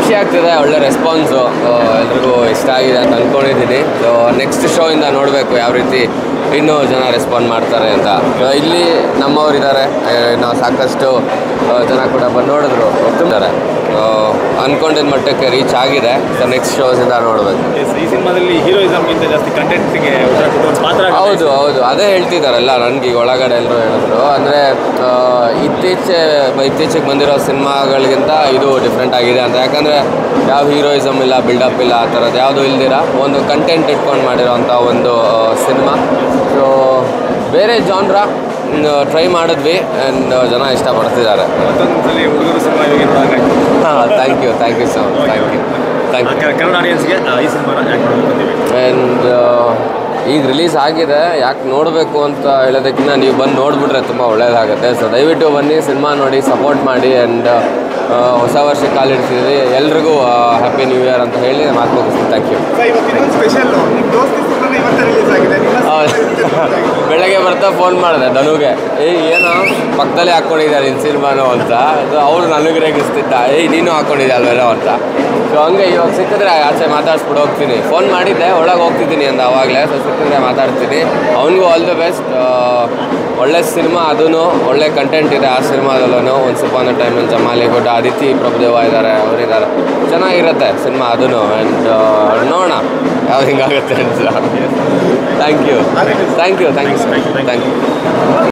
ಖುಷಿ ಆಗ್ತಿದೆ ಒಳ್ಳೆ ರೆಸ್ಪಾನ್ಸು ಎಲ್ರಿಗೂ ಇಷ್ಟ ಆಗಿದೆ ಅಂತ ಅಂದ್ಕೊಂಡಿದ್ದೀನಿ ಸೊ ನೆಕ್ಸ್ಟ್ ಶೋ ಇಂದ ನೋಡಬೇಕು ಯಾವ ರೀತಿ ಇನ್ನೂ ಜನ ರೆಸ್ಪಾಂಡ್ ಮಾಡ್ತಾರೆ ಅಂತ So, ಇಲ್ಲಿ ನಮ್ಮವರಿದ್ದಾರೆ ನಾವು ಸಾಕಷ್ಟು ಆ, ಜನ ಕೂಡ ಬಂದು ನೋಡಿದ್ರು ತುಂಬಿದ್ದಾರೆ ಅಂದ್ಕೊಂಡಿದ್ದ ಮಟ್ಟಕ್ಕೆ ರೀಚ್ ಆಗಿದೆ ಸೊ ನೆಕ್ಸ್ಟ್ ಶೋಸಿಂದ ನೋಡಬೇಕು Yes, ಈ ಸಿನಿಮಾದಲ್ಲಿ ಹೀರೋಯಿಸಮ್ಗಿಂತ ಜಾಸ್ತಿ ಕಂಟೆಂಟ್ಗೆ ಉತ್ತರ ಕೊಟ್ಟು ಒಂದು ಪಾತ್ರ ಆಗಿದೆ. ಹೌದು ಹೌದು ಅದೇ ಹೇಳ್ತಿದ್ದಾರಲ್ಲ ನನಗೆ ಈಗ ಒಳಗಡೆ ಎಲ್ಲರೂ ಹೇಳಿದ್ರು ಅಂದರೆ ಇತ್ತೀಚೆ ಇತ್ತೀಚೆಗೆ ಬಂದಿರೋ ಸಿನಿಮಾಗಳಿಗಿಂತ ಇದು ಡಿಫ್ರೆಂಟ್ ಆಗಿದೆ ಅಂತ ಯಾಕಂದರೆ ಯಾವ ಹೀರೋಯಿಸಮ್ ಇಲ್ಲ ಬಿಲ್ಡಪ್ ಇಲ್ಲ ಆ ಥರದ್ದು ಯಾವುದೂ ಇಲ್ದಿರ ಒಂದು ಕಂಟೆಂಟ್ ಇಟ್ಕೊಂಡು ಮಾಡಿರೋಂಥ ಒಂದು ಸಿನಿಮಾ ಸೊ ಬೇರೆ ಜಾನ್ರ ಟ್ರೈ ಮಾಡಿದ್ವಿ ಆ್ಯಂಡ್ ಜನ ಇಷ್ಟಪಡ್ತಿದ್ದಾರೆ ಮತ್ತೊಂದು ಸಲ ಹುಡುಗರು ಸಿನಿಮಾ ಇವಾಗ ನೋಡೋಂಗಾಯ್ತು ಹಾಂ thank you thank you so much thank you thank you Kannada ಆಡಿಯನ್ಸ್ಗೆ ಈ ಸಿನಿಮಾನ ಯಾಕೆ ನೋಡೋಕೆ ಬಂದಿವಿ ಆ್ಯಂಡ್ ಈಗ ರಿಲೀಸ್ ಆಗಿದೆ ಯಾಕೆ ನೋಡಬೇಕು ಅಂತ ಹೇಳೋದಕ್ಕಿಂತ ನೀವು ಬಂದು ನೋಡಿಬಿಟ್ರೆ ತುಂಬ ಒಳ್ಳೆಯದಾಗುತ್ತೆ ಸೊ ದಯವಿಟ್ಟು ಬನ್ನಿ ಸಿನಿಮಾ ನೋಡಿ ಸಪೋರ್ಟ್ ಮಾಡಿ ಆ್ಯಂಡ್ ಹೊಸ ವರ್ಷಕ್ಕೆ ಕಾಲಿಡ್ತಿದ್ದೀವಿ ಎಲ್ರಿಗೂ ಹ್ಯಾಪಿ ನ್ಯೂ ಇಯರ್ ಅಂತ ಹೇಳಿ ಮಾತು ಮುಗಿಸ್ತೀನಿ ಥ್ಯಾಂಕ್ ಯು ಇವತ್ತಿನೊಂದು ಸ್ಪೆಷಲ್ ನಿಮ್ಮ ದೋಸ್ತಿ ಸಿನಿಮಾ ಇವತ್ತೇ ರಿಲೀಸ್ ಆಗಿದೆ ನಿಮ್ಮ ಬೆಳಗ್ಗೆ ಬರ್ತಾ ಫೋನ್ ಮಾಡಿದೆ ಧನುಗೆ ಏಯ್ ಏನೋ ಪಕ್ಕದಲ್ಲೇ ಹಾಕ್ಕೊಂಡಿದ್ದಾರೆ ನಿನ್ನ ಸಿನಿಮಾನು ಅಂತ ಅವ್ರು ನನಗೆ ರೇಗಿಸ್ತಿದ್ದ ಏಯ್ ನೀನು ಹಾಕ್ಕೊಂಡಿದ್ದೆ ಅಲ್ವೇನೋ ಅಂತ ಸೊ ಹಂಗೆ ಇವಾಗ ಸಿಕ್ಕಿದ್ರೆ ಆಚೆ ಮಾತಾಡ್ಸ್ಬಿಟ್ಟು ಹೋಗ್ತೀನಿ ಫೋನ್ ಮಾಡಿದ್ದೆ ಒಳಗೆ ಹೋಗ್ತಿದ್ದೀನಿ ಅಂತ ಅವಾಗಲೇ ಸೊ ಸಿಕ್ಕಿದ್ರೆ ಮಾತಾಡ್ತೀನಿ ಅವನಿಗೂ ಆಲ್ ದ ಬೆಸ್ಟ್ ಒಳ್ಳೆ ಸಿನಿಮಾ ಅದೂ ಒಳ್ಳೆ ಕಂಟೆಂಟ್ ಇದೆ ಆ ಸಿನಿಮಾದಲ್ಲೂ ಒಂದು ಸ್ವಲ್ಪ ಅನ್ನೋ ಟೈಮಲ್ಲಿ ಜಮಾಲಿ ಗುಡ್ಡ ಅದಿತಿ ಪ್ರಭುದೇವ ಇದ್ದಾರೆ ಅವರಿದ್ದಾರೆ ಚೆನ್ನಾಗಿರುತ್ತೆ ಸಿನಿಮಾ ಅದೂ ಆ್ಯಂಡ್ ನೋಡೋಣ ಯಾವ್ದು ಹಿಂಗಾಗುತ್ತೆ ಅಂತ thank you thank you thank you thank you